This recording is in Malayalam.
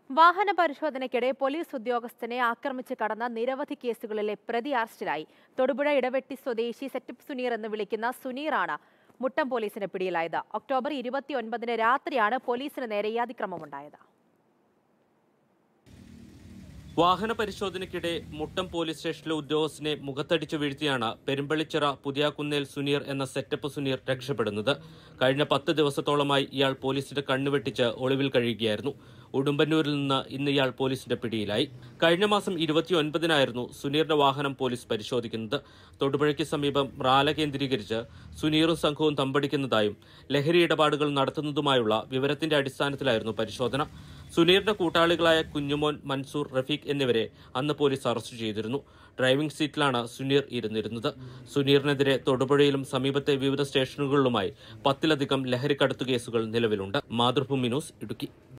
വാഹന പരിശോധനയ്ക്കിടെ പോലീസ് ഉദ്യോഗസ്ഥനെ ആക്രമിച്ച് കടന്ന നിരവധി കേസുകളിലെ പ്രതി അറസ്റ്റിലായി തൊടുപുഴ ഇടവെട്ടി സ്വദേശി സെറ്റപ്പ് സുനീർ എന്ന് വിളിക്കുന്ന സുനീറാണ് മുട്ടം പോലീസിന് പിടിയിലായത് ഒക്ടോബർ ഇരുപത്തിയൊൻപതിന് രാത്രിയാണ് പോലീസിന് നേരെ ഈ അതിക്രമമുണ്ടായത് വാഹന പരിശോധനയ്ക്കിടെ മുട്ടം പോലീസ് സ്റ്റേഷനിലെ ഉദ്യോഗസ്ഥനെ മുഖത്തടിച്ചു വീഴ്ത്തിയാണ് പെരുമ്പള്ളിച്ചിറ പുതിയാക്കുന്നേൽ സുനീർ എന്ന സെറ്റപ്പ് സുനീർ രക്ഷപ്പെടുന്നത് കഴിഞ്ഞ പത്ത് ദിവസത്തോളമായി ഇയാൾ പോലീസിന്റെ കണ്ണുവെട്ടിച്ച് ഒളിവിൽ കഴിയുകയായിരുന്നു ഉടുമ്പന്നൂരിൽ നിന്ന് ഇന്ന് ഇയാൾ പോലീസിന്റെ പിടിയിലായി കഴിഞ്ഞ മാസം ഇരുപത്തിയൊൻപതിനായിരുന്നു സുനീറിന്റെ വാഹനം പോലീസ് പരിശോധിക്കുന്നത് തൊടുപുഴയ്ക്ക് സമീപം റാല കേന്ദ്രീകരിച്ച് സുനീറും സംഘവും തമ്പടിക്കുന്നതായും ലഹരി ഇടപാടുകൾ നടത്തുന്നതുമായുള്ള വിവരത്തിന്റെ അടിസ്ഥാനത്തിലായിരുന്നു പരിശോധന സുനീറിന്റെ കൂട്ടാളികളായ കുഞ്ഞുമോൻ മൻസൂർ റഫീഖ് എന്നിവരെ അന്ന് പോലീസ് അറസ്റ്റ് ചെയ്തിരുന്നു ഡ്രൈവിംഗ് സീറ്റിലാണ് സുനീർ ഇരുന്നിരുന്നത് സുനീറിനെതിരെ തൊടുപുഴയിലും സമീപത്തെ വിവിധ സ്റ്റേഷനുകളിലുമായി പത്തിലധികം ലഹരിക്കടത്തു കേസുകൾ നിലവിലുണ്ട് മാതൃഭൂമി ന്യൂസ് ഇടുക്കി